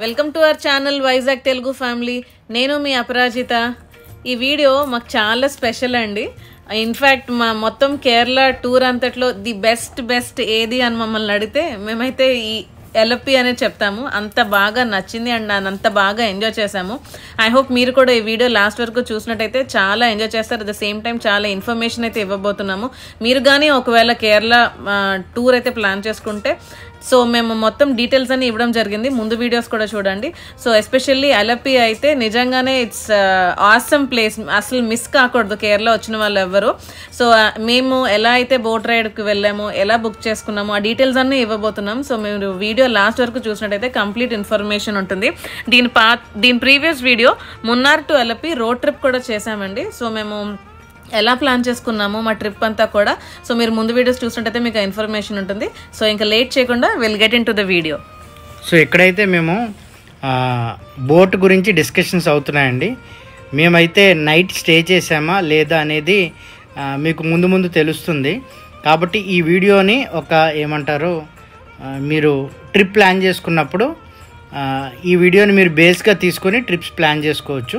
Welcome to our channel Vizag Telugu family నేను మీ అపరాజిత ఈ వీడియో మాకు చాలా స్పెషల్ అండి ఇన్ఫ్యాక్ట్ మా మొత్తం కేరళ టూర్ అంతట్లో ది బెస్ట్ బెస్ట్ ఏది అని మమ్మల్ని అడిగితే మేమైతే ఈ ఎల్ఎఫ్పి అనేది చెప్తాము అంత బాగా నచ్చింది అండ్ నేను అంత బాగా ఎంజాయ్ చేశాము ఐ హోప్ మీరు కూడా ఈ వీడియో లాస్ట్ వరకు చూసినట్టయితే చాలా ఎంజాయ్ చేస్తారు అట్ ద సేమ్ టైం చాలా ఇన్ఫర్మేషన్ అయితే ఇవ్వబోతున్నాము మీరు కానీ ఒకవేళ కేరళ టూర్ అయితే ప్లాన్ చేసుకుంటే సో మేము మొత్తం డీటెయిల్స్ అని ఇవ్వడం జరిగింది ముందు వీడియోస్ కూడా చూడండి సో ఎస్పెషల్లీ అలపి అయితే నిజంగానే ఇట్స్ ఆసమ్ ప్లేస్ అసలు మిస్ కాకూడదు కేరళ వచ్చిన వాళ్ళు ఎవ్వరు సో మేము ఎలా అయితే బోట్ రైడ్కి వెళ్ళామో ఎలా బుక్ చేసుకున్నామో ఆ డీటెయిల్స్ అన్నీ ఇవ్వబోతున్నాం సో మీరు వీడియో లాస్ట్ వరకు చూసినట్టయితే కంప్లీట్ ఇన్ఫర్మేషన్ ఉంటుంది దీని పా దీని previous video Munnar to Alleppey road trip కూడా చేశామండి సో మేము ఎలా ప్లాన్ చేసుకున్నాము మా ట్రిప్ అంతా కూడా సో మీరు ముందు వీడియోస్ చూసినట్టయితే మీకు ఇన్ఫర్మేషన్ ఉంటుంది సో ఇంకా లేట్ చేయకుండా will get into the video so ఇక్కడైతే మేము ఆ, బోట్ గురించి డిస్కషన్స్ అవుతున్నాయండి మేమైతే నైట్ స్టే చేసామా లేదా అనేది ఆ, మీకు ముందు ముందు తెలుస్తుంది కాబట్టి ఈ వీడియోని ఒక ఏమంటారు ఆ, మీరు ట్రిప్ ప్లాన్ చేసుకున్నప్పుడు ఆ, ఈ వీడియోని మీరు బేస్గా తీసుకొని ట్రిప్స్ ప్లాన్ చేసుకోవచ్చు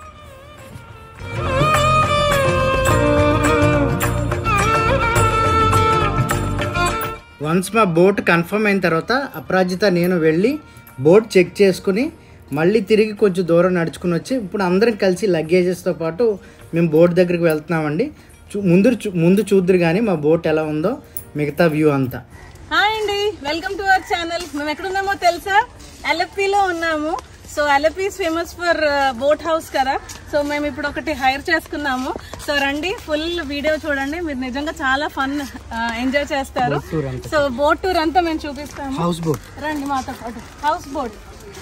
వన్స్ మా బోట్ కన్ఫర్మ్ అయిన తర్వాత అపరాజిత నేను వెళ్ళి బోట్ చెక్ చేసుకుని మళ్ళీ తిరిగి కొంచెం దూరం నడుచుకుని వచ్చి ఇప్పుడు అందరం కలిసి లగేజెస్తో పాటు మేము బోట్ దగ్గరికి వెళ్తున్నామండి చూ ముందు చూ- ముందు చూద్దరు కానీ మా బోట్ ఎలా ఉందో మిగతా వ్యూ అంతా హాయ్ అండి వెల్కమ్ టు అవర్ ఛానల్ మేము ఎక్కడున్నామో తెలుసా అలపిలో ఉన్నాము so Alleppey famous for boat house కదా సో మేము ఇప్పుడు ఒకటి హైర్ చేసుకున్నాము సో రండి ఫుల్ వీడియో చూడండి మీరు నిజంగా చాలా ఫన్ ఎంజాయ్ చేస్తారు సో బోట్ టూర్ అంతా మేము చూపిస్తాము హౌస్ బోట్ రండి మాతో పాటు హౌస్ బోట్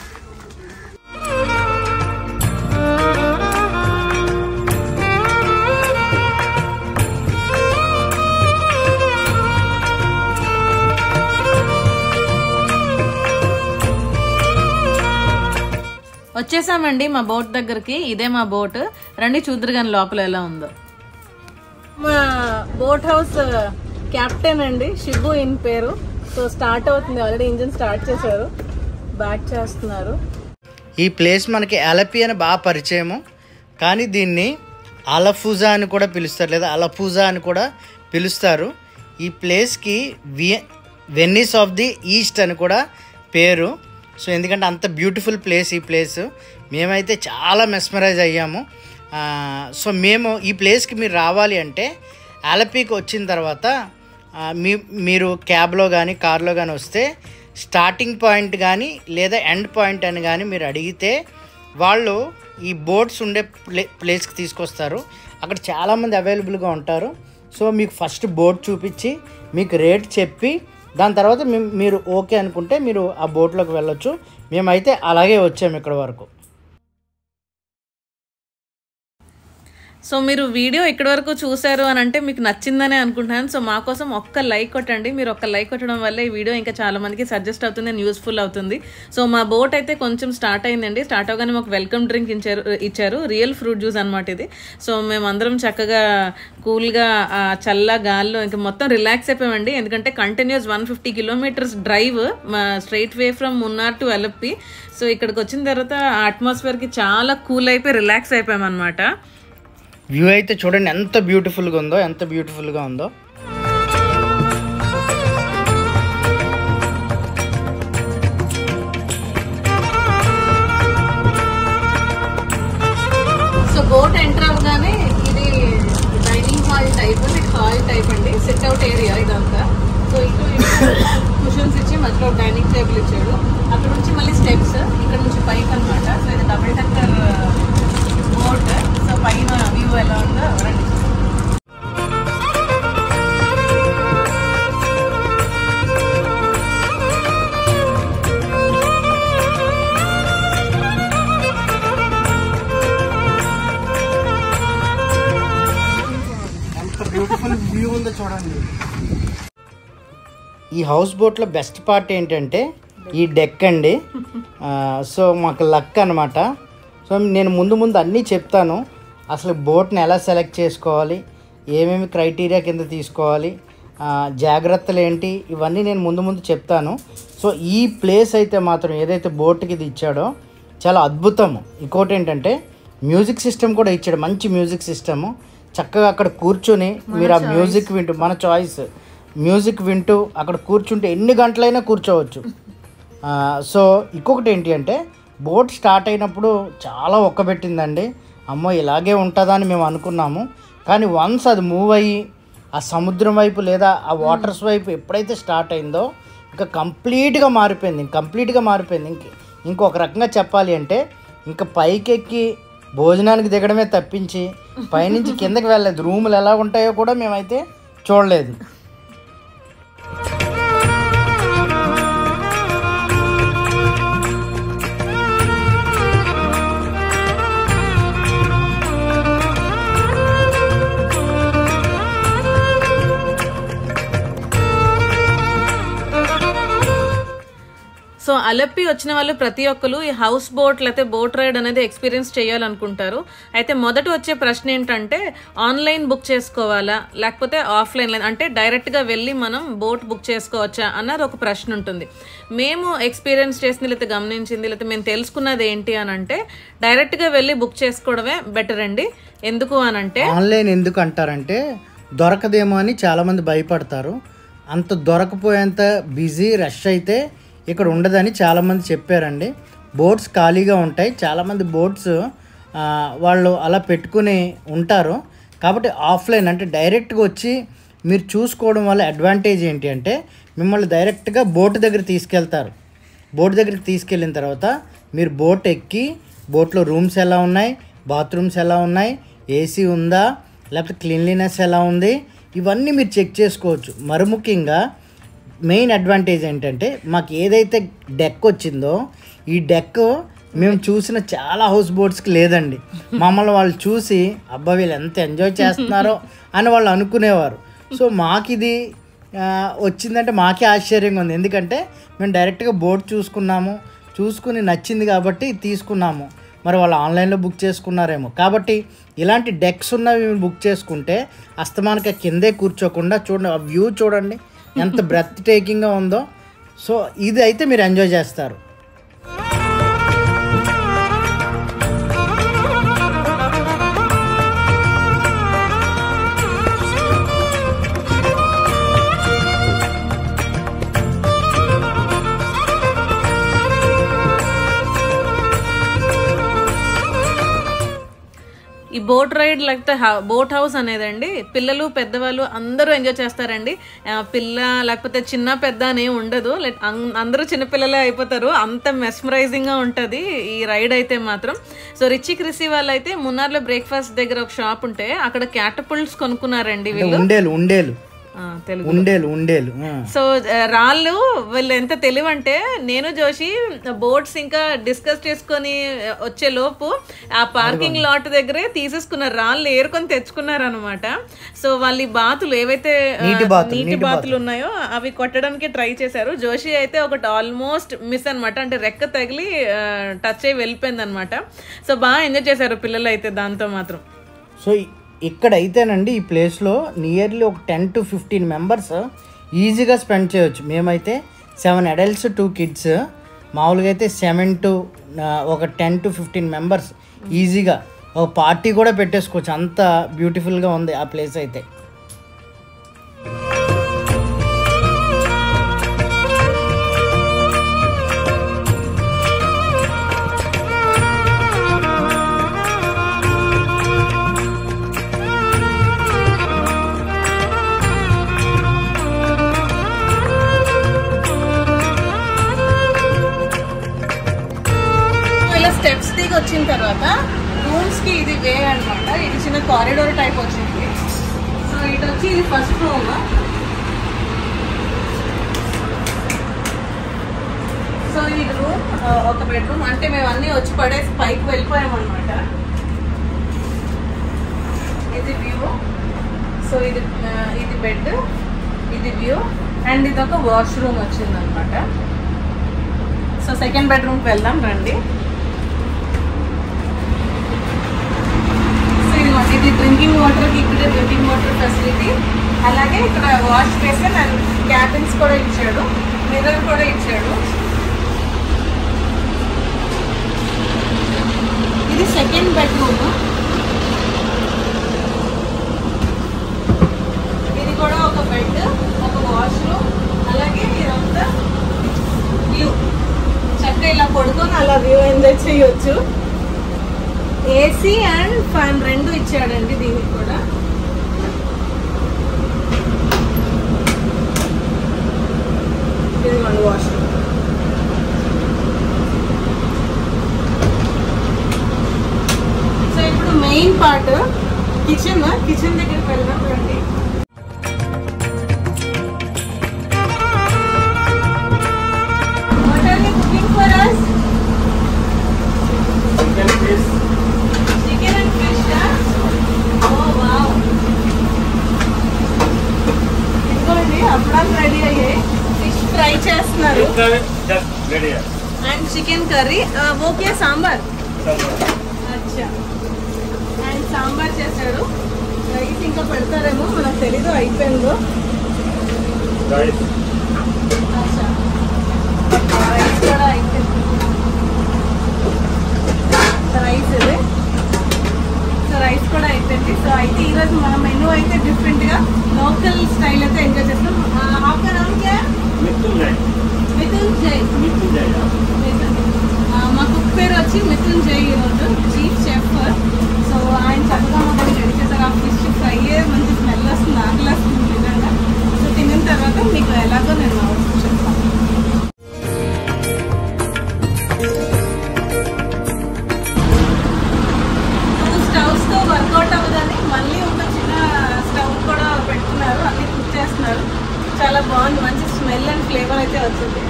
వచ్చేసామండి మా బోట్ దగ్గరికి ఇదే మా బోట్ రండి చూద్దరు కానీ లోపల ఎలా ఉందో మా బోట్ హౌస్ కెప్టెన్ అండి షిబు ఇన్ పేరు సో స్టార్ట్ అవుతుంది ఆల్రెడీ ఇంజిన్ స్టార్ట్ చేశారు బ్యాక్ చేస్తున్నారు ఈ ప్లేస్ మనకి అలపి అని బాగా పరిచయము కానీ దీన్ని అలఫూజా అని కూడా పిలుస్తారు లేదా అలఫూజా అని కూడా పిలుస్తారు ఈ ప్లేస్కి వియ వెన్నీస్ ఆఫ్ ది ఈస్ట్ అని కూడా పేరు సో ఎందుకంటే అంత బ్యూటిఫుల్ ప్లేస్ ఈ ప్లేస్ మేమైతే చాలా మెస్మరైజ్ అయ్యాము ఆ, సో మేము ఈ ప్లేస్కి మీరు రావాలి అంటే అలపీకి వచ్చిన తర్వాత ఆ, మీ మీరు క్యాబ్లో కానీ కార్లో కానీ వస్తే స్టార్టింగ్ పాయింట్ కానీ లేదా ఎండ్ పాయింట్ అని కానీ మీరు అడిగితే వాళ్ళు ఈ బోట్స్ ఉండే ప్లే ప్లేస్కి తీసుకొస్తారు అక్కడ చాలామంది అవైలబుల్గా ఉంటారు సో మీకు ఫస్ట్ బోట్ చూపించి మీకు రేట్ చెప్పి దాని తర్వాత మీ- మీరు ఓకే అనుకుంటే మీరు ఆ బోట్లోకి వెళ్ళొచ్చు మేమైతే అలాగే వచ్చాము ఇక్కడ వరకు సో మీరు వీడియో ఇక్కడి వరకు చూశారు అని అంటే మీకు నచ్చిందనే అనుకుంటున్నాను సో మా కోసం ఒక్క లైక్ కొట్టండి మీరు ఒక్క లైక్ కొట్టడం వల్ల ఈ వీడియో ఇంకా చాలా మందికి సజెస్ట్ అవుతుంది అండ్ యూస్ఫుల్ అవుతుంది సో మా బోట్ అయితే కొంచెం స్టార్ట్ అయిందండి స్టార్ట్ అవగానే మాకు వెల్కమ్ డ్రింక్ ఇచ్చారు ఇచ్చారు రియల్ ఫ్రూట్ జ్యూస్ అనమాట ఇది సో మేమందరం చక్కగా కూల్గా చల్ల గాల్లో ఇంకా మొత్తం రిలాక్స్ అయిపోయామండి ఎందుకంటే continuous one fifty kilometres drive straight way from Munnar to Alleppey so ఇక్కడికి వచ్చిన తర్వాత ఆ అట్మాస్ఫియర్కి చాలా కూల్ అయిపోయి రిలాక్స్ అయిపోయామన్నమాట వ్యూ అయితే చూడండి ఎంత బ్యూటిఫుల్గా ఉందో ఎంత బ్యూటిఫుల్గా ఉందో సో బోట్ ఎంటర్ అవగానే ఇది డైనింగ్ హాల్ టైప్ ఇది హాల్ టైప్ అండి సిట్ అవుట్ ఏరియా ఇదంతా సో ఇటు కుషన్స్ ఇచ్చి మధ్యలో డైనింగ్ టేబుల్ ఇచ్చాడు అక్కడ నుంచి మళ్ళీ స్టెప్స్ ఇక్కడ నుంచి పైకి అనమాట సో ఇది డబుల్ టక్కర్ బోట్ సో పైన వ్యూ ఎలా ఉందో రండి ఎంత బ్యూటిఫుల్ వ్యూ ఉందో చూడండి ఈ హౌస్ బోట్లో బెస్ట్ పార్ట్ ఏంటంటే ఈ డెక్ అండి ఆ, సో మాకు లక్ అనమాట సో నేను ముందు ముందు అన్నీ చెప్తాను అసలు బోట్ని ఎలా సెలెక్ట్ చేసుకోవాలి ఏమేమి క్రైటీరియా కింద తీసుకోవాలి ఆ, ఆ, జాగ్రత్తలు ఏంటి ఇవన్నీ నేను ముందు ముందు చెప్తాను సో ఈ ప్లేస్ అయితే మాత్రం ఏదైతే బోట్కి ఇది ఇచ్చాడో చాలా అద్భుతం ఇంకోటి ఏంటంటే మ్యూజిక్ సిస్టమ్ కూడా ఇచ్చాడు మంచి మ్యూజిక్ సిస్టము చక్కగా అక్కడ కూర్చొని మీరు ఆ మ్యూజిక్ వింటూ మన చాయిస్ మ్యూజిక్ వింటూ అక్కడ కూర్చుంటే ఎన్ని గంటలైనా కూర్చోవచ్చు ఆ, సో ఇంకొకటి ఏంటి అంటే బోట్ స్టార్ట్ అయినప్పుడు చాలా ఒక్కబెట్టిందండి అమ్మో ఇలాగే ఉంటుందా అని మేము అనుకున్నాము కానీ వన్స్ అది మూవ్ అయ్యి ఆ సముద్రం వైపు లేదా ఆ వాటర్స్ వైపు ఎప్పుడైతే స్టార్ట్ అయిందో ఇంకా కంప్లీట్గా మారిపోయింది కంప్లీట్గా మారిపోయింది ఇంక ఇంకొక రకంగా చెప్పాలి అంటే ఇంకా పైకెక్కి భోజనానికి దిగడమే తప్పించి పైనుంచి కిందకి వెళ్ళలేదు రూములు ఎలా ఉంటాయో కూడా మేమైతే చూడలేదు సో అలప్పి వచ్చిన వాళ్ళు ప్రతి ఒక్కరు ఈ హౌస్ బోట్ లేకపోతే బోట్ రైడ్ అనేది ఎక్స్పీరియన్స్ చేయాలనుకుంటారు అయితే మొదట వచ్చే ప్రశ్న ఏంటంటే ఆన్లైన్ బుక్ చేసుకోవాలా లేకపోతే ఆఫ్లైన్ అంటే డైరెక్ట్గా వెళ్ళి మనం బోట్ బుక్ చేసుకోవచ్చా అన్నది ఒక ప్రశ్న ఉంటుంది మేము ఎక్స్పీరియన్స్ చేసింది లేకపోతే గమనించింది లేకపోతే మేము తెలుసుకున్నది ఏంటి అని అంటే డైరెక్ట్గా వెళ్ళి బుక్ చేసుకోవడమే బెటర్ అండి ఎందుకు అని అంటే ఆన్లైన్ ఎందుకు అంటారంటే దొరకదేమో అని చాలామంది భయపడతారు అంత దొరకపోయేంత బిజీ రష్ అయితే ఇక్కడ ఉండదని చాలామంది చెప్పారండి బోట్స్ ఖాళీగా ఉంటాయి చాలామంది బోట్స్ ఆ, వాళ్ళు అలా పెట్టుకుని ఉంటారు కాబట్టి ఆఫ్లైన్ అంటే డైరెక్ట్గా వచ్చి మీరు చూసుకోవడం వల్ల అడ్వాంటేజ్ ఏంటి అంటే మిమ్మల్ని డైరెక్ట్గా బోట్ దగ్గర తీసుకెళ్తారు బోట్ దగ్గరికి తీసుకెళ్ళిన తర్వాత మీరు బోట్ ఎక్కి బోట్లో రూమ్స్ ఎలా ఉన్నాయి బాత్రూమ్స్ ఎలా ఉన్నాయి ఏసీ ఉందా లేకపోతే క్లీన్లీనెస్ ఎలా ఉంది ఇవన్నీ మీరు చెక్ చేసుకోవచ్చు మరి ముఖ్యంగా మెయిన్ అడ్వాంటేజ్ ఏంటంటే మాకు ఏదైతే డెక్ వచ్చిందో ఈ డెక్ మేము చూసిన చాలా హౌస్ బోట్స్కి లేదండి మమ్మల్ని వాళ్ళు చూసి అబ్బా వీళ్ళు ఎంత ఎంజాయ్ చేస్తున్నారో అని వాళ్ళు అనుకునేవారు సో మాకు ఇది ఆ, వచ్చిందంటే మాకే ఆశ్చర్యంగా ఉంది ఎందుకంటే మేము డైరెక్ట్గా బోట్ చూసుకున్నాము చూసుకుని నచ్చింది కాబట్టి తీసుకున్నాము మరి వాళ్ళు ఆన్లైన్లో బుక్ చేసుకున్నారేమో కాబట్టి ఇలాంటి డెక్స్ ఉన్నవి మేము బుక్ చేసుకుంటే అస్తమానక కిందే కూర్చోకుండా చూడండి ఆ వ్యూ చూడండి ఎంత బ్రెత్ టేకింగ్గా ఉందో సో ఇది అయితే మీరు ఎంజాయ్ చేస్తారు ఈ బోట్ రైడ్ లేకపోతే హౌ- బోట్ హౌస్ అనేదండి పిల్లలు పెద్దవాళ్ళు అందరూ ఎంజాయ్ చేస్తారండి ఆ, పిల్ల లేకపోతే చిన్న పెద్ద అని ఏం ఉండదు లైక్ అం- అందరూ చిన్నపిల్లలే అయిపోతారు అంత మెస్మరైజింగ్ గా ఉంటది ఈ రైడ్ అయితే మాత్రం సో రిచి క్రిసి వాళ్ళు అయితే మున్నార్లో బ్రేక్ఫాస్ట్ దగ్గర ఒక షాప్ ఉంటే అక్కడ క్యాటపుల్స్ కొనుక్కున్నారండి వీళ్ళు ఉండేలు ఉండేలు ఆ, తెలుగు ఉండేలు ఉండేలు ఆ. సో ఆ, రాళ్ళు వీళ్ళు ఎంత తెలివంటే నేను జోషి బోట్స్ ఇంకా డిస్కస్ చేసుకొని ఆ, వచ్చే లోపు ఆ పార్కింగ్ లాట్ దగ్గరే తీసేసుకున్నారు రాళ్ళు ఏరుకొని తెచ్చుకున్నారు అనమాట సో వాళ్ళ ఈ బాతులు ఏవైతే ఆ, నీటి బాతులు, నీటి నీటి బాతులు ఉన్నాయో అవి కొట్టడానికి ట్రై చేశారు జోషి అయితే ఒకటి ఆల్మోస్ట్ మిస్ అన్నమాట అంటే రెక్క తగిలి టచ్ అయ్యి వెళ్ళిపోయింది అనమాట సో బాగా ఎంజాయ్ చేశారు పిల్లలు అయితే దాంతో మాత్రం సో ఇ- ఇక్కడ అయితేనండి ఈ ప్లేస్లో నియర్లీ ఒక టెన్ టు ఫిఫ్టీన్ మెంబర్స్ ఈజీగా స్పెండ్ చేయొచ్చు మేమైతే సెవెన్ అడల్ట్స్ టూ కిడ్స్ మామూలుగా అయితే సెవెన్ టు ఒక టెన్ టు ఫిఫ్టీన్ మెంబర్స్ ఈజీగా ఒక పార్టీ కూడా పెట్టేసుకోవచ్చు అంత బ్యూటిఫుల్గా ఉంది ఆ ప్లేస్ అయితే ఇలా స్టెప్స్ దిగి వచ్చిన తర్వాత రూమ్స్ కి ఇది వే అన్నమాట ఇది చిన్న కారిడోర్ టైప్ వచ్చింది సో ఇటు వచ్చి ఇది ఫస్ట్ రూమ్ సో ఇది రూమ్ ఒక బెడ్రూమ్ అంటే మేము అన్ని వచ్చి పడేసి పైకి వెళ్ళిపోయాం అనమాట ఇది వ్యూ సో ఇది ఆ, ఇది బెడ్ ఇది వ్యూ అండ్ ఇది ఒక వాష్రూమ్ వచ్చింది అనమాట సో సెకండ్ బెడ్రూమ్కి వెళ్దాం రండి సో ఇదిగోండి ఇది డ్రింకింగ్ వాటర్కి ఇక్కడే డ్రింకింగ్ వాటర్ ఫెసిలిటీ అలాగే ఇక్కడ వాష్ బేసిన్ అండ్ క్యాబిన్స్ కూడా ఇచ్చాడు మిర్రర్ కూడా ఇచ్చాడు ఇది సెకండ్ బెడ్రూమ్ ఇది కూడా ఒక బెడ్ ఒక వాష్రూమ్ అలాగే ఇదంతా వ్యూ చక్కగా ఇలా పడుకొని అలా వ్యూ ఎంజాయ్ చేయొచ్చు ఏసీ అండ్ ఫ్యాన్ రెండు ఇచ్చాడండి దీనికి కూడా ఇది మన వాష్రూమ్ సో ఇప్పుడు మెయిన్ పార్ట్ కిచెన్ కిచెన్ దగ్గరికి వెళ్దాం రండి What are you cooking for us? Chicken and fish, huh? Oh, wow. ఇదిగోండి అప్పడాలు రెడీ అయ్యాయి ఫిష్ ఫ్రై చేస్తున్నారు and chicken curry okay sambar అచ్చా అండ్ సాంబార్ చేశాడు రైస్ ఇంకా పెడతారేమో మనకు తెలీదు అయిపోయిందో అచ్చా రైస్ కూడా అయిపోయింది రైస్ ఇది సో రైస్ కూడా అయిపోయింది సో అయితే ఈరోజు మన మెనూ అయితే డిఫరెంట్గా లోకల్ స్టైల్ అయితే ఎంజాయ్ చేస్తాం హాఫ్ అన్ అవర్ క్యా మిథున్ జై మిథున్ ఆ, మా కుక్ పేరు వచ్చి మిథున్ జై ఈరోజు చీఫ్ చెఫ్ సో ఆయన చక్కగా మాకు రెడీ చేశారు ఆ ఫిష్ ఫ్రై మంచి స్మెల్ వస్తుంది ఆకలి వస్తుంది నిజంగా సో తినిన తర్వాత మీకు ఎలాగో నేను అవుట్పుట్ చెప్తాను స్టవ్స్ తో వర్కౌట్ అవ్వదని మళ్ళీ ఒక చిన్న స్టవ్ కూడా పెట్టుకున్నారు అన్ని కుక్ చేస్తున్నారు చాలా బాగుంది మంచి స్మెల్ అండ్ ఫ్లేవర్ అయితే వచ్చింది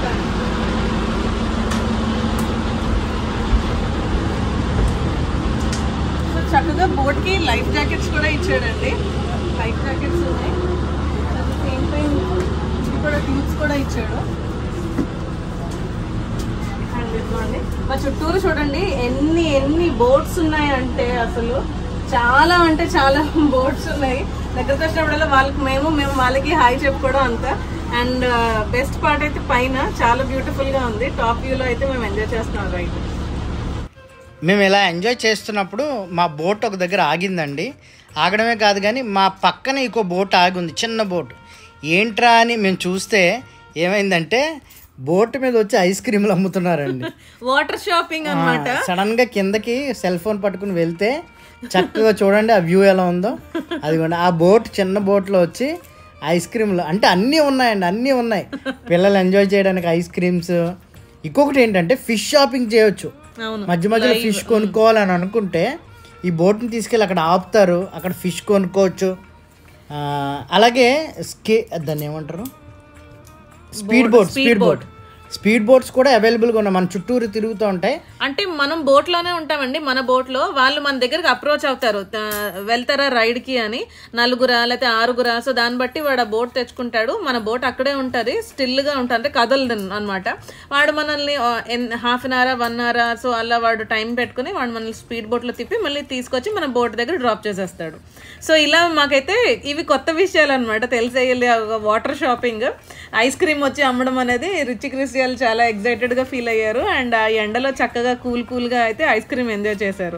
సో చక్కగా బోట్ కి లైఫ్ జాకెట్స్ కూడా ఇచ్చాడండి లైఫ్ జాకెట్స్ ఉన్నాయి సేమ్ టైం ఇది కూడా ట్యూబ్స్ కూడా ఇచ్చాడు అండ్ ఇదిగోండి మా చుట్టూరు చూడండి ఎన్ని ఎన్ని బోట్స్ ఉన్నాయంటే అసలు చాలా అంటే చాలా బోట్స్ ఉన్నాయి దగ్గరకు వచ్చినప్పుడల్లా వాళ్ళకి మేము మేము వాళ్ళకి హాయ్ చెప్పుకోవడం అంతా అండ్ బెస్ట్ పార్ట్ అయితే పైన చాలా బ్యూటిఫుల్ గా ఉంది టాప్ వ్యూలో అయితే మేము ఎంజాయ్ చేస్తున్నాం రైట్ మేము ఇలా ఎంజాయ్ చేస్తున్నప్పుడు మా బోట్ ఒక దగ్గర ఆగిందండి ఆగడమే కాదు కానీ మా పక్కన ఇంకో బోట్ ఆగి ఉంది చిన్న బోట్ ఏంట్రా అని మేము చూస్తే ఏమైందంటే బోట్ మీద వచ్చి ఐస్ క్రీమ్లు అమ్ముతున్నారండి వాటర్ షాపింగ్ అన్నమాట సడన్ గా కిందకి సెల్ ఫోన్ పట్టుకుని వెళ్తే చక్కగా చూడండి ఆ వ్యూ ఎలా ఉందో అదిగోండి ఆ బోట్ చిన్న బోట్లో వచ్చి ఐస్ క్రీమ్లు అంటే అన్నీ ఉన్నాయండి అన్నీ ఉన్నాయి పిల్లలు ఎంజాయ్ చేయడానికి ఐస్ క్రీమ్స్ ఇంకొకటి ఏంటంటే ఫిష్ షాపింగ్ చేయొచ్చు అవును మధ్య మధ్యలో ఫిష్ కొనుక్కోవాలని అనుకుంటే ఈ బోట్ని తీసుకెళ్ళి అక్కడ ఆపుతారు అక్కడ ఫిష్ కొనుక్కోవచ్చు ఆ, అలాగే స్కే దాన్ని ఏమంటారు speed boat speed boat speed boats కూడా అవైలబుల్గా ఉన్నాయి మన చుట్టూరు తిరుగుతూ ఉంటాయి అంటే మనం బోట్ లోనే ఉంటామండి మన బోట్ లో వాళ్ళు మన దగ్గరికి అప్రోచ్ అవుతారు త- వెళ్తారా రైడ్ కి అని నలుగురా లేకపోతే ఆరుగురా సో దాన్ని బట్టి వాడు ఆ బోట్ తెచ్చుకుంటాడు మన బోట్ అక్కడే ఉంటది స్టిల్ గా ఉంటుంది అంటే కదలదు అనమాట వాడు మనల్ని half an hour one hour so అలా వాడు టైం పెట్టుకుని వాడు మనల్ని స్పీడ్ బోట్ లో తిప్పి మళ్ళీ తీసుకొచ్చి మన బోట్ దగ్గర డ్రాప్ చేసేస్తాడు సో ఇలా మాకైతే ఇవి కొత్త విషయాలు అనమాట తెలిసేయాలి వాటర్ షాపింగ్ ఐస్ క్రీమ్ వచ్చి అమ్మడం అనేది రిచి క్రిస్టియల్ చాలా ఎక్సైటెడ్ గా ఫీల్ అయ్యారు అండ్ ఆ ఎండలో చక్కగా కూల్ కూల్ గా అయితే ఐస్ క్రీమ్ ఎంజాయ్ చేశారు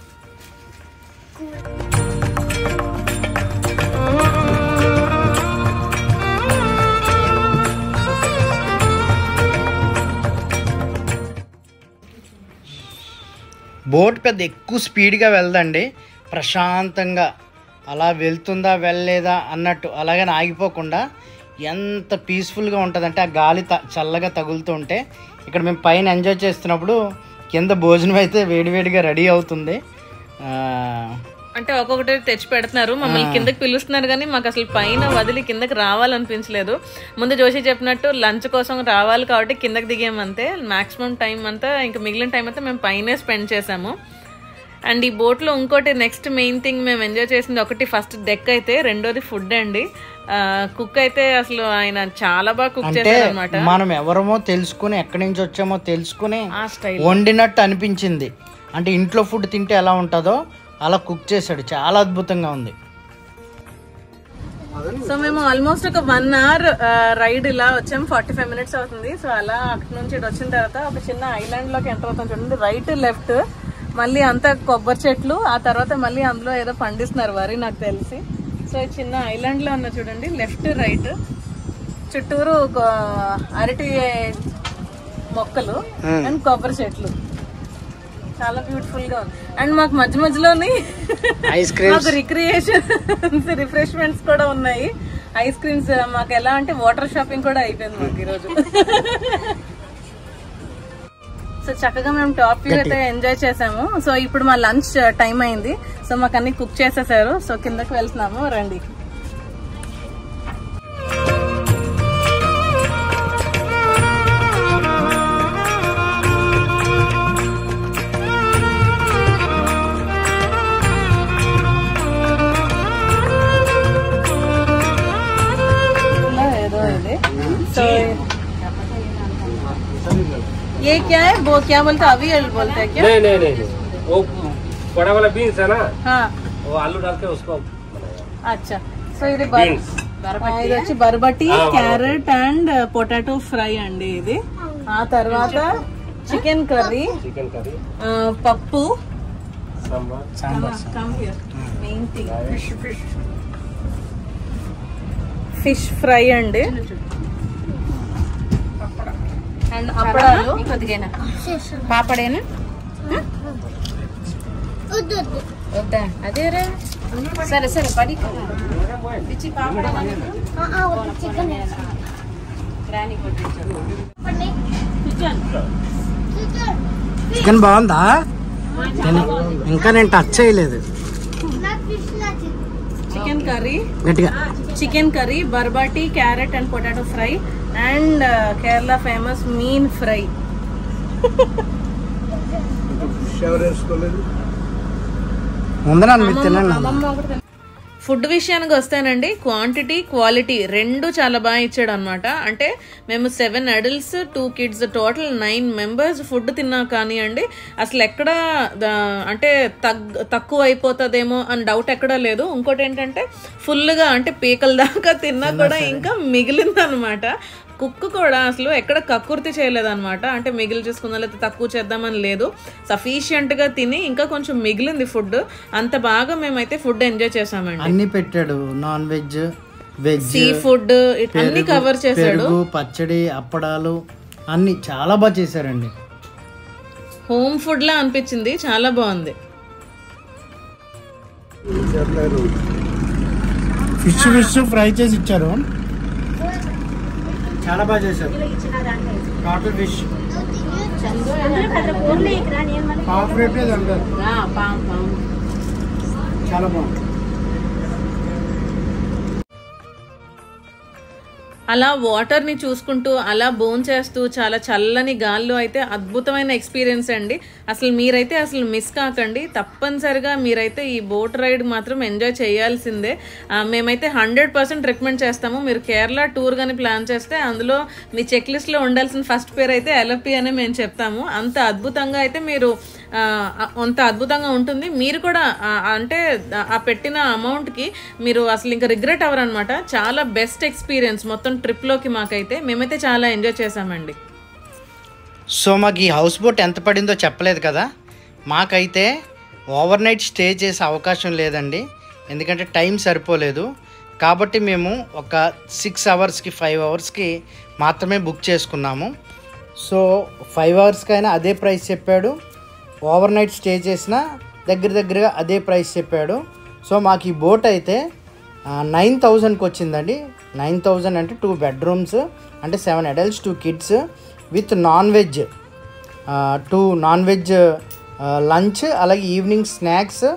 బోట్ పెద్ద ఎక్కువ స్పీడ్గా వెళ్దండి ప్రశాంతంగా అలా వెళ్తుందా వెళ్ళలేదా అన్నట్టు అలాగని ఆగిపోకుండా ఎంత పీస్ఫుల్గా ఉంటుందంటే ఆ గాలి త చల్లగా తగులుతూ ఉంటే ఇక్కడ మేము పైన ఎంజాయ్ చేస్తున్నప్పుడు కింద భోజనం అయితే వేడివేడిగా రెడీ అవుతుంది ఆ, అంటే ఒక్కొక్కటి తెచ్చి పెడుతున్నారు మమ్మల్ని కిందకి పిలుస్తున్నారు కానీ మాకు అసలు పైన వదిలి కిందకి రావాలనిపించలేదు ముందు జోషి చెప్పినట్టు లంచ్ కోసం రావాలి కాబట్టి కిందకి దిగామంతే మాక్సిమం టైం అంతా ఇంకా మిగిలిన టైం అంతా మేము పైనే స్పెండ్ చేసాము అండ్ ఈ బోట్లో ఇంకోటి నెక్స్ట్ మెయిన్ థింగ్ మేము ఎంజాయ్ చేసింది ఒకటి ఫస్ట్ డెక్ అయితే రెండోది ఫుడ్ అండి కుక్ అయితే అసలు ఆయన చాలా బాగా కుక్ అంటే చేశారు అనమాట మనం ఎవరమో తెలుసుకుని ఎక్కడి నుంచి వచ్చామో తెలుసుకుని ఆ స్టైల్ వండినట్టు అనిపించింది అంటే ఇంట్లో ఫుడ్ తింటే ఎలా ఉంటుందో అలా కుక్ చేశాడు చాలా అద్భుతంగా ఉంది సో మేము ఆల్మోస్ట్ ఒక వన్ అవర్ రైడ్ ఇలా వచ్చాం ఫార్టీ ఫైవ్ మినిట్స్ అవుతుంది సో అలా అక్కడ నుంచి ఇటు వచ్చిన తర్వాత ఒక చిన్న ఐలాండ్ లోకి ఎంటర్ అవుతాం చూడండి రైట్ లెఫ్ట్ మళ్ళీ అంతా కొబ్బరి చెట్లు ఆ తర్వాత మళ్ళీ అందులో ఏదో పండిస్తున్నారు వరి నాకు తెలిసి సో ఈ చిన్న ఐలాండ్ లో ఉన్న చూడండి లెఫ్ట్ రైట్ చుట్టూరు ఒక అరటి మొక్కలు అండ్ కొబ్బరి చెట్లు చాలా బ్యూటిఫుల్ గా ఉంది అండ్ మాకు మధ్య మధ్యలోని ఐస్ క్రీమ్స్ మాకు రిక్రియేషన్ రిఫ్రెష్మెంట్స్ కూడా ఉన్నాయి ఐస్ క్రీమ్స్ మాకు ఎలా అంటే వాటర్ షాపింగ్ కూడా అయిపోయింది మాకు ఈరోజు సో చక్కగా మేము టాప్ వ్యూ అయితే ఎంజాయ్ చేసాము సో ఇప్పుడు మా లంచ్ టైం అయింది సో మాకు అన్ని కుక్ చేసేసారు సో కిందకి వెళ్తున్నాము రండి ఇలా ఏదో ఇది సో ये क्या है वो क्या बोलते हैं अभी बोलते हैं क्या नहीं नहीं नहीं नहीं। वो बड़ा वाला बीन्स है ना हाँ वो आलू डाल के उसको बनाया అచ్చా సో ఇది బర్ Beans. ఆ, ఇది వచ్చి బర్బటి క్యారెట్ అండ్ పొటాటో ఫ్రై అండి ఇది ఆ తర్వాత చికెన్ కర్రీ चिकन करी పప్పు sambar main thing fish fry అండి అండ్ అప్పడాలు కొద్దిగా పాపడేనా వద్దా అదే రే సరే సరే పడి పిచ్చి పాపడ రాని కొట్టించారు చికెన్ బాగుందా నేను- ఇంకా నేను టచ్ చేయలేదు చికెన్ కర్రీ గట్టిగా చికెన్ కర్రీ బర్బాటి carrot and potato fry and Kerala famous మీన్ ఫ్రై ఉందా మీరు తినండి నాన్న. ఫుడ్ విషయానికి వస్తేనండి క్వాంటిటీ క్వాలిటీ రెండు చాలా బాగా ఇచ్చాడు అనమాట అంటే మేము seven adults two kids total nine members food తిన్నా కానివ్వండి అసలు ఎక్కడ ద- అంటే తగ్ తక్కువ అయిపోతుందేమో అని డౌట్ ఎక్కడా లేదు ఇంకోటి ఏంటంటే ఫుల్గా అంటే పీకల దాకా తిన్నా కూడా ఇంకా మిగిలిందనమాట కుక్ కూడా అసలు ఎక్కడ కక్కుర్తి చేయలేదన్నమాట అంటే మిగిలి చేసుకుందాం లేకపోతే తక్కువ చేద్దామని లేదు సఫిషియెంట్గా తిని ఇంకా కొంచెం మిగిలింది ఫుడ్ అంత బాగా మేమైతే ఫుడ్ ఎంజాయ్ చేసామండి అన్ని పెట్టాడు non veg veg sea food అన్ని కవర్ చేశాడు పెరుగు పచ్చడి అప్పడాలు అన్ని చాలా బాగా చేశారండి హోమ్ ఫుడ్ లా అనిపించింది చాలా బాగుంది ఫిష్ ఫిష్ ఫ్రై చేసి ఇచ్చారు చాలా బాగా చేశారు టోటల్ ఫిష్ హాఫ్ రేట్ అంటారు చాలా బాగుంది అలా వాటర్ ని చూసుకుంటూ అలా బోన్ చేస్తూ చాలా చల్లని గాల్లో అయితే అద్భుతమైన ఎక్స్పీరియన్స్ అండి అసలు మీరైతే అసలు మిస్ కాకండి తప్పనిసరిగా మీరైతే ఈ బోట్ రైడ్ మాత్రం ఎంజాయ్ చేయాల్సిందే ఆ, మేమైతే హండ్రెడ్ పర్సెంట్ రికమెండ్ చేస్తాము మీరు కేరళ టూర్ కానీ ప్లాన్ చేస్తే అందులో మీ చెక్ లిస్ట్ లో ఉండాల్సిన ఫస్ట్ పేరు అయితే ఎల్ఎఫ్పి అని మేము చెప్తాము అంత అద్భుతంగా అయితే మీరు ఆ, అంత అద్భుతంగా ఉంటుంది మీరు కూడా ఆ, అంటే ఆ పెట్టిన అమౌంట్కి మీరు అసలు ఇంకా రిగ్రెట్ అవ్వరనమాట చాలా బెస్ట్ ఎక్స్పీరియన్స్ మొత్తం ట్రిప్లోకి మాకైతే మేమైతే చాలా ఎంజాయ్ చేసామండి సో మాకు ఈ హౌస్ బోట్ ఎంత పడిందో చెప్పలేదు కదా మాకైతే ఓవర్ నైట్ స్టే చేసే అవకాశం లేదండి ఎందుకంటే టైం సరిపోలేదు కాబట్టి మేము ఒక సిక్స్ అవర్స్కి ఫైవ్ అవర్స్కి మాత్రమే బుక్ చేసుకున్నాము సో ఫైవ్ అవర్స్కైనా అదే ప్రైస్ చెప్పాడు ఓవర్ నైట్ స్టే చేసిన దగ్గర దగ్గరగా అదే ప్రైస్ చెప్పాడు సో మాకు ఈ బోట్ అయితే నైన్ థౌజండ్కి వచ్చిందండి నైన్ థౌజండ్ అంటే టూ బెడ్రూమ్స్ అంటే seven adults two kids with non veg two non veg lunch అలాగే ఈవినింగ్ స్నాక్స్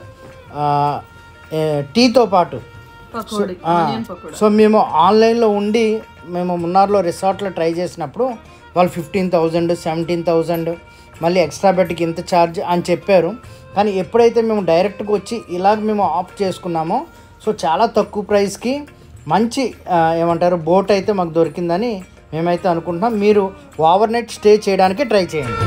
టీతో పాటు పకోడీ ఆ, సో మేము ఆన్లైన్లో ఉండి మేము మున్నార్లో రిసార్ట్లో ట్రై చేసినప్పుడు వాళ్ళు ఫిఫ్టీన్ థౌజండ్ సెవెంటీన్ థౌజండ్ మళ్ళీ ఎక్స్ట్రా బెడ్కి ఇంత ఛార్జ్ అని చెప్పారు కానీ ఎప్పుడైతే మేము డైరెక్ట్గా వచ్చి ఇలాగ మేము ఆఫ్ చేసుకున్నామో సో చాలా తక్కువ ప్రైస్కి మంచి ఆ, ఏమంటారు బోట్ అయితే మాకు దొరికిందని మేమైతే అనుకుంటున్నాం మీరు ఓవర్ నైట్ స్టే చేయడానికి ట్రై చేయండి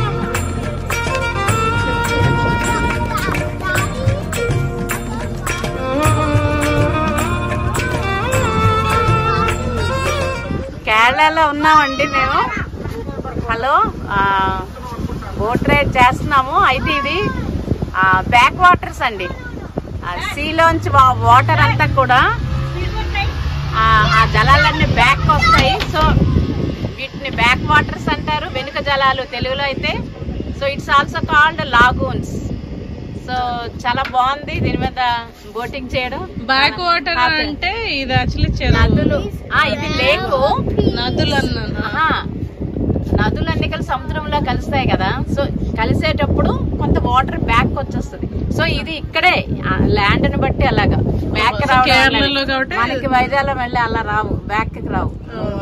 ఏరియాలో ఉన్నామండి మేము హలో బోట్ రైడ్ చేస్తున్నాము అయితే ఇది బ్యాక్ వాటర్స్ అండి సీలోంచి వాటర్ అంతా కూడా ఆ ఆ జలాలన్నీ బ్యాక్ వస్తాయి సో వీటిని బ్యాక్ వాటర్స్ అంటారు వెనుక జలాలు తెలుగులో అయితే so it's also called lagoons so చాలా బాగుంది దీని మీద బోటింగ్ చేయడం బ్యాక్ వాటర్ అంటే ఇది యాక్చువల్లీ చెరువు నదులు ఆ ఇది లేకు నదులు అన్నాను ఆహా. నదులన్నీ కలిసి సముద్రంలో కలుస్తాయి కదా సో కలిసేటప్పుడు కొంత వాటర్ బ్యాక్ వచ్చేస్తుంది సో ఇది ఇక్కడే ల్యాండ్ ని బట్టి అలాగా బ్యాక్ సో రావడం కేరళలో అనేది. కాబట్టి- మనకి వైజాగ్లో వెళ్ళి అలా రావు బ్యాక్ కి రావు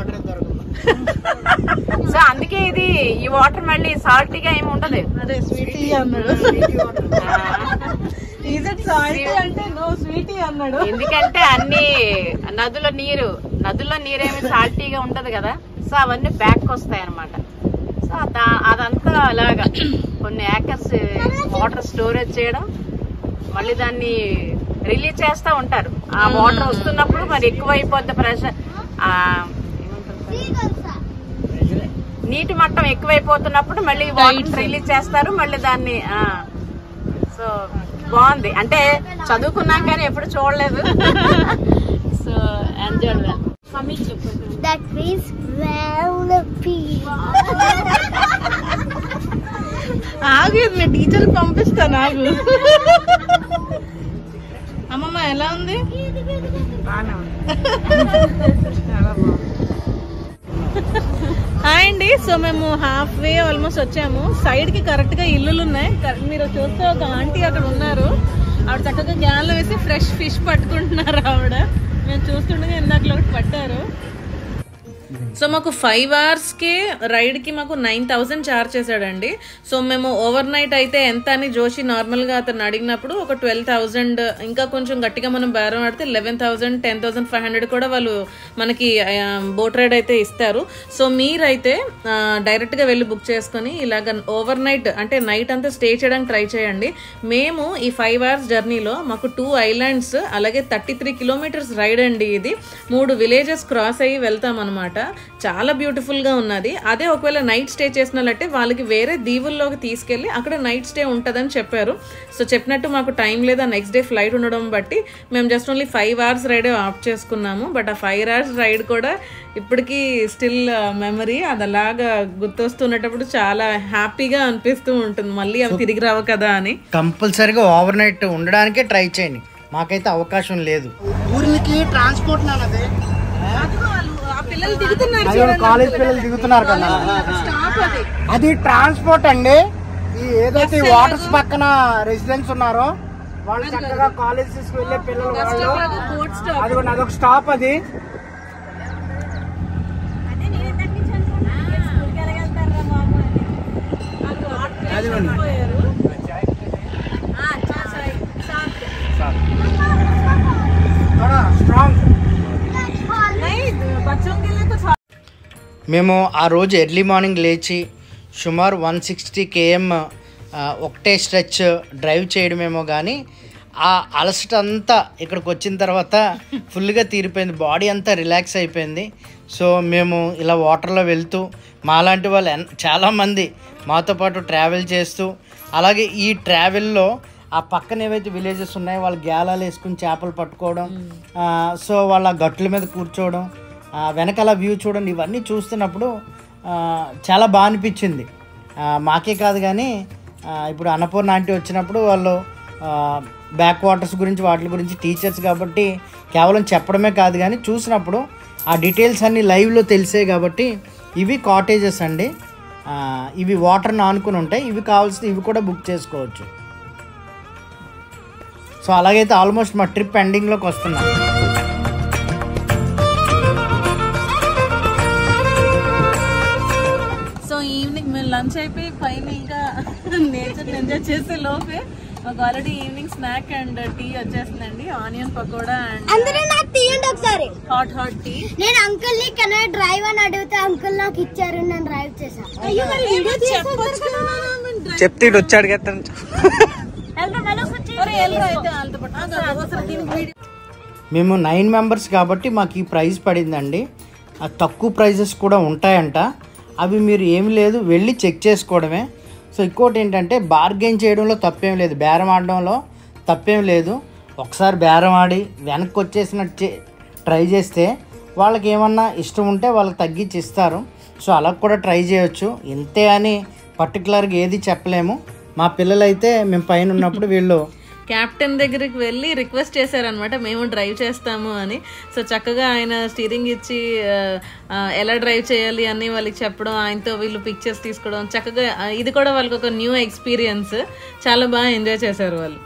సో అందుకే ఇది ఈ వాటర్ మళ్ళీ సాల్టీగా ఏమి ఉండదు అదే స్వీటీ అన్నాడు ఆ. సాల్టీ అంటే నో స్వీటీ అన్నాడు ఎందుకంటే అన్ని నదుల నీరు నదుల్లో నీరేమి సాల్టీగా ఉండదు కదా సో అవన్నీ బ్యాక్ వస్తాయి అనమాట సో దా- అదంతా అలాగా కొన్ని ఏకర్స్ వాటర్ స్టోరేజ్ చేయడం మళ్ళీ దాన్ని రిలీజ్ చేస్తూ ఉంటారు ఆ వాటర్ వస్తున్నప్పుడు మరి ఎక్కువ అయిపోద్ది ప్రెషర్ నీటి మట్టం ఎక్కువైపోతున్నప్పుడు మళ్ళీ వాటర్ రిలీజ్ చేస్తారు మళ్ళీ దాన్ని ఆ సో బాగుంది అంటే చదువుకున్నాం కానీ ఎప్పుడు చూడలేదు so enjoy That means Vanellope. ఆగు నేను టీచర్ పంపిస్తాను ఆగు అమ్మమ్మ ఎలా ఉంది హాయ్ అండి సో మేము హాఫ్ వే ఆల్మోస్ట్ వచ్చాము సైడ్ కి కరెక్ట్ గా ఇల్లులు ఉన్నాయి కరెక్ట్ మీరు చూస్తే ఒక ఆంటీ అక్కడ ఉన్నారు ఆవిడ చక్కగా గ్యాన్లో వేసి ఫ్రెష్ ఫిష్ పట్టుకుంటున్నారు ఆవిడ మేము చూస్తుండగా ఇందాకలో ఒకటి పట్టారు సో మాకు ఫైవ్ అవర్స్కి రైడ్కి మాకు నైన్ థౌజండ్ చార్జ్ చేశాడండి సో మేము ఓవర్ నైట్ అయితే ఎంత అని జోషి నార్మల్గా అతను అడిగినప్పుడు ఒక ట్వెల్వ్ థౌజండ్ ఇంకా కొంచెం గట్టిగా మనం బేరం ఆడితే eleven thousand ten thousand five hundred కూడా వాళ్ళు మనకి బోట్ రైడ్ అయితే ఇస్తారు సో మీరైతే ఆ, డైరెక్ట్గా వెళ్ళి బుక్ చేసుకొని ఇలాగ ఓవర్ నైట్ అంటే నైట్ అంతా స్టే చేయడానికి ట్రై చేయండి మేము ఈ ఫైవ్ అవర్స్ జర్నీలో మాకు టూ ఐలాండ్స్ అలాగే థర్టీ త్రీ కిలోమీటర్స్ రైడ్ అండి ఇది మూడు విలేజెస్ క్రాస్ అయ్యి వెళ్తాం అనమాట చాలా బ్యూటిఫుల్గా ఉన్నది అదే ఒకవేళ నైట్ స్టే చేసినట్లయితే వాళ్ళకి వేరే దీవుల్లోకి తీసుకెళ్ళి అక్కడ నైట్ స్టే ఉంటుందని చెప్పారు సో చెప్పినట్టు మాకు టైం లేదా నెక్స్ట్ డే ఫ్లైట్ ఉండడం బట్టి మేము just only five hours ride off చేసుకున్నాము బట్ ఆ ఫైవ్ అవర్స్ రైడ్ కూడా ఇప్పటికీ స్టిల్ మెమరీ అది అలాగా గుర్తొస్తున్నప్పుడు చాలా హ్యాపీగా అనిపిస్తూ ఉంటుంది మళ్ళీ అవి తిరిగి రావు కదా అని కంపల్సరీగా ఓవర్ నైట్ ఉండడానికే ట్రై చేయండి మాకైతే అవకాశం లేదు ఊరికి ట్రాన్స్పోర్ట్ నాన్నది అది కూడా కాలేజ్ పిల్లలు దిగుతున్నారు కదా అది ట్రాన్స్పోర్ట్ అండి ఈ ఏదైతే ఈ వాటర్స్ పక్కన రెసిడెన్స్ ఉన్నారో వాళ్ళు చక్కగా కాలేజెస్ వెళ్ళే పిల్లలు వాళ్ళు అది కూడా అదొక స్టాప్ అది అదిగోండి. थोड़ा strong. మేము ఆ రోజు ఎర్లీ మార్నింగ్ లేచి సుమారు వన్ సిక్స్టీ కేఎం ఒకటే స్ట్రెచ్ డ్రైవ్ చేయడమేమో కానీ ఆ అలసట అంతా ఇక్కడికి వచ్చిన తర్వాత ఫుల్గా తీరిపోయింది బాడీ అంతా రిలాక్స్ అయిపోయింది సో మేము ఇలా వాటర్లో వెళ్తూ మాలాంటి వాళ్ళు ఎన్- చాలామంది మాతో పాటు ట్రావెల్ చేస్తూ అలాగే ఈ ట్రావెల్లో ఆ పక్కన ఏవైతే విలేజెస్ ఉన్నాయో వాళ్ళు గ్యాలాలు వేసుకుని చేపలు పట్టుకోవడం ఆ, సో వాళ్ళ గట్ల మీద కూర్చోవడం ఆ, వెనకాల వ్యూ చూడండి ఇవన్నీ చూస్తున్నప్పుడు ఆ, చాలా బాగా అనిపించింది ఆ, మాకే కాదు కానీ ఆ, ఇప్పుడు అన్నపూర్ణ ఆంటీ వచ్చినప్పుడు వాళ్ళు బ్యాక్ వాటర్స్ గురించి వాటి గురించి టీచర్స్ కాబట్టి కేవలం చెప్పడమే కాదు కానీ చూసినప్పుడు ఆ డీటెయిల్స్ అన్నీ లైవ్లో తెలిసాయి కాబట్టి ఇవి కాటేజెస్ అండి ఆ, ఇవి వాటర్ని ఆనుకుని ఉంటాయి ఇవి కావాల్సిన ఇవి కూడా బుక్ చేసుకోవచ్చు సో అలాగైతే ఆల్మోస్ట్ మా ట్రిప్ ఎండింగ్లోకి వస్తున్నాం సో ఈవినింగ్ మేము లంచ్ అయిపోయి పైన ఇంకా నేచర్ ఎంజాయ్ చేసే లోపే మాకు already evening snack and tea వచ్చేస్తుందండి ఆనియన్ పకోడా అండ్ అందరూ నాకు తీయండి ఒకసారి హాట్ హాట్ టీ నేను అంకుల్ ని కెన్ డ్రైవ్ అని అడిగితే అంకుల్ నాకు ఇచ్చారు నేను డ్రైవ్ చేశా అయ్యో మరి వీడియో చెప్పొచ్చు కదా చెప్తే వచ్చాడు కదా ఒరే, ఎల్లు అయితే వాళ్ళతో పాటు. ఆ, కాదు, ఒకసారి దీనికి వీడియో మేము నైన్ మెంబర్స్ కాబట్టి మాకు ఈ ప్రైజ్ పడిందండి ఆ తక్కువ ప్రైజెస్ కూడా ఉంటాయంట అవి మీరు ఏమి లేదు వెళ్ళి చెక్ చేసుకోవడమే సో ఇంకోటి ఏంటంటే బార్గెన్ చేయడంలో తప్పేం లేదు బేరం ఆడడంలో తప్పేం లేదు ఒకసారి బేరం ఆడి వెనక్కి వచ్చేసినట్టు చే- ట్రై చేస్తే వాళ్ళకి ఏమన్నా ఇష్టం ఉంటే వాళ్ళకి తగ్గించి ఇస్తారు సో అలా కూడా ట్రై చేయొచ్చు ఇంతే అని పర్టికులర్గా ఏది చెప్పలేము మా పిల్లలైతే మేము పైన ఉన్నప్పుడు వీళ్ళు క్యాప్టెన్ దగ్గరికి వెళ్ళి రిక్వెస్ట్ చేశారనమాట మేము డ్రైవ్ చేస్తాము అని సో చక్కగా ఆయన స్టీరింగ్ ఇచ్చి ఆ, ఆ, ఎలా డ్రైవ్ చేయాలి అని వాళ్ళకి చెప్పడం ఆయనతో వీళ్ళు పిక్చర్స్ తీసుకోవడం చక్కగా ఆ, ఇది కూడా వాళ్ళకి ఒక న్యూ ఎక్స్పీరియన్స్ చాలా బాగా ఎంజాయ్ చేశారు వాళ్ళు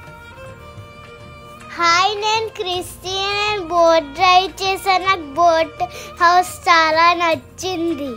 హాయ్ నేను క్రిస్టి నేను బోట్ డ్రైవ్ చేశాను నాకు బోట్ హౌస్ చాలా నచ్చింది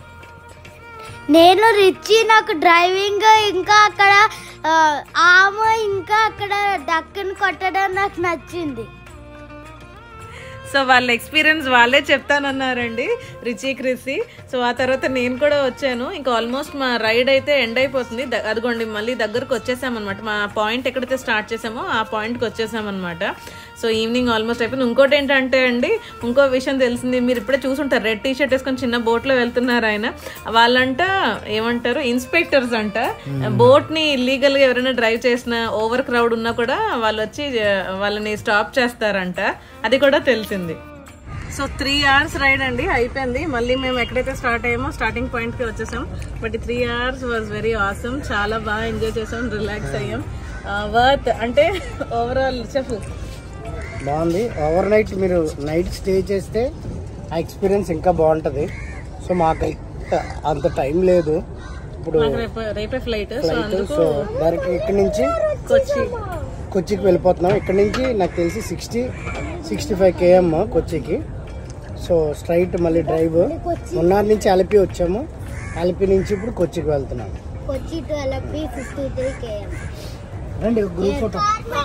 నేను రిచి నాకు డ్రైవింగ్ ఇంకా అక్కడ ఆ, ఆమె ఇంకా అక్కడ డక్కను కొట్టడం నాకు నచ్చింది సో వాళ్ళ ఎక్స్పీరియన్స్ వాళ్ళే చెప్తానన్నారండి రిచి క్రిసి సో ఆ తర్వాత నేను కూడా వచ్చాను ఇంకా ఆల్మోస్ట్ మా రైడ్ అయితే ఎండ్ అయిపోతుంది ద- అదిగోండి మళ్ళీ దగ్గరకు వచ్చేసామన్నమాట మా పాయింట్ ఎక్కడైతే స్టార్ట్ చేసామో ఆ పాయింట్కి వచ్చేసామన్నమాట సో ఈవినింగ్ ఆల్మోస్ట్ అయిపోయింది ఇంకోటి ఏంటంటే అండి ఇంకో విషయం తెలిసింది మీరు ఇప్పుడే చూసుంటారు రెడ్ టీ షర్ట్ వేసుకొని చిన్న బోట్లో వెళ్తున్నారు ఆయన వాళ్ళంట ఏమంటారు ఇన్స్పెక్టర్స్ అంట బోట్ ని ఇల్లీగల్ గా ఎవరైనా డ్రైవ్ చేసిన ఓవర్ క్రౌడ్ ఉన్నా కూడా వాళ్ళు వచ్చి ఆ, వాళ్ళని స్టాప్ చేస్తారంట అది కూడా తెలిసింది సో త్రీ అవర్స్ రైడ్ అండి అయిపోయింది మళ్ళీ మేము ఎక్కడైతే స్టార్ట్ అయ్యామో స్టార్టింగ్ పాయింట్ కి వచ్చేసాం but three hours was very awesome చాలా బాగా ఎంజాయ్ చేసాం రిలాక్స్ అయ్యాం వర్త్ అంటే ఓవరాల్ చెప్పు బాగుంది ఓవర్ నైట్ మీరు నైట్ స్టే చేస్తే ఆ ఎక్స్పీరియన్స్ ఇంకా బాగుంటుంది సో మాకైతే అంత టైం లేదు ఇప్పుడు నాకు రేపు రేపే ఫ్లైట్ సో ఫ్లైట్ అందుకు సో డైరెక్ట్ ఇక్కడి నుంచి కొచ్చి కొచ్చికి వెళ్ళిపోతున్నాం ఇక్కడ నుంచి నాకు తెలిసి సిక్స్టీ సిక్స్టీ ఫైవ్ కేఎం కొచ్చికి సో స్ట్రైట్ మళ్ళీ డ్రైవ్ మున్నార్ నుంచి అలిపి వచ్చాము అలిపి నుంచి ఇప్పుడు కొచ్చికి వెళ్తున్నాం Kochi twelve fifty three KM రండి గ్రూప్ ఫోటో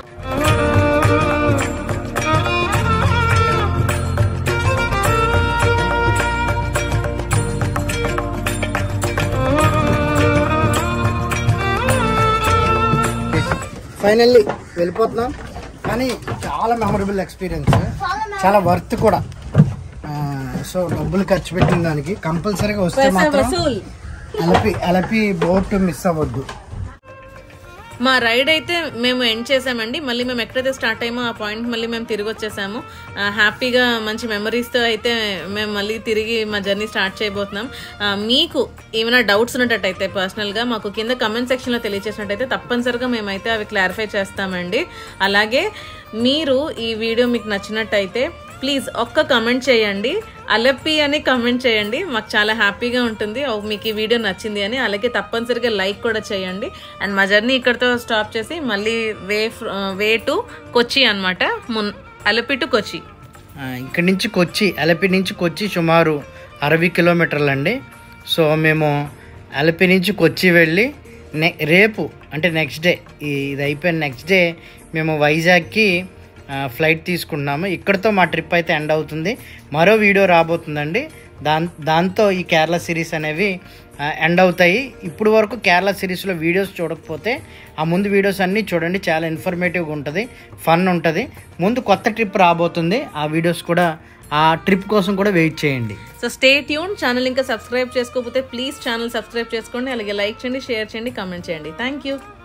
ఫైనల్లీ వెళ్ళిపోతున్నాం కానీ చాలా మెమరబుల్ ఎక్స్పీరియన్స్ చాలా వర్త్ కూడా ఆ, సో డబ్బులు ఖర్చు పెట్టిన దానికి కంపల్సరీగా వస్తే మాత్రం వసూల్ అలపి అలపి బోట్ మిస్ అవ్వద్దు మా రైడ్ అయితే మేము ఎండ్ చేసామండి మళ్ళీ మేము ఎక్కడైతే స్టార్ట్ అయ్యామో ఆ పాయింట్ మళ్ళీ మేము తిరిగి వచ్చేసాము ఆ, హ్యాపీగా మంచి మెమరీస్తో అయితే మేము మళ్ళీ తిరిగి మా జర్నీ స్టార్ట్ చేయబోతున్నాం ఆ, మీకు ఏమైనా డౌట్స్ ఉన్నట్టయితే పర్సనల్గా మాకు కింద కమెంట్ సెక్షన్లో తెలియచేసినట్టయితే తప్పనిసరిగా మేమైతే అవి క్లారిఫై చేస్తామండి అలాగే మీరు ఈ వీడియో మీకు నచ్చినట్టయితే ప్లీజ్ ఒక్క కమెంట్ చేయండి అలప్పి అని కమెంట్ చేయండి మాకు చాలా హ్యాపీగా ఉంటుంది ఓ, మీకు ఈ వీడియో నచ్చింది అని అలాగే తప్పనిసరిగా లైక్ కూడా చేయండి అండ్ మా జర్నీ ఇక్కడితో స్టాప్ చేసి మళ్ళీ వే ఫ్ర- వే టు కొచ్చి అనమాట మున్ అలపి టు కొచ్చి ఆ, ఇక్కడి నుంచి కొచ్చి అలపి నుంచి కొచ్చి సుమారు అరవై కిలోమీటర్లు అండి సో మేము అలపి నుంచి కొచ్చి వెళ్ళి నె రేపు అంటే నెక్స్ట్ డే ఇది అయిపోయిన నెక్స్ట్ డే మేము వైజాగ్కి ఆ, ఫ్లైట్ తీసుకుంటున్నాము ఇక్కడితో మా ట్రిప్ అయితే ఎండ్ అవుతుంది మరో వీడియో రాబోతుందండి దాన్ దాంతో ఈ కేరళ సిరీస్ అనేవి ఆ, ఎండ్ అవుతాయి ఇప్పుడు వరకు కేరళ సిరీస్లో వీడియోస్ చూడకపోతే ఆ ముందు వీడియోస్ అన్నీ చూడండి చాలా ఇన్ఫర్మేటివ్గా ఉంటుంది ఫన్ ఉంటుంది ముందు కొత్త ట్రిప్ రాబోతుంది ఆ వీడియోస్ కూడా ఆ ట్రిప్ కోసం కూడా వెయిట్ చేయండి సో స్టే ట్యూన్ ఛానల్ ఇంకా సబ్స్క్రైబ్ చేసుకోకపోతే ప్లీజ్ ఛానల్ సబ్స్క్రైబ్ చేసుకోండి అలాగే లైక్ చేయండి షేర్ చేయండి కామెంట్ చేయండి థ్యాంక్ యూ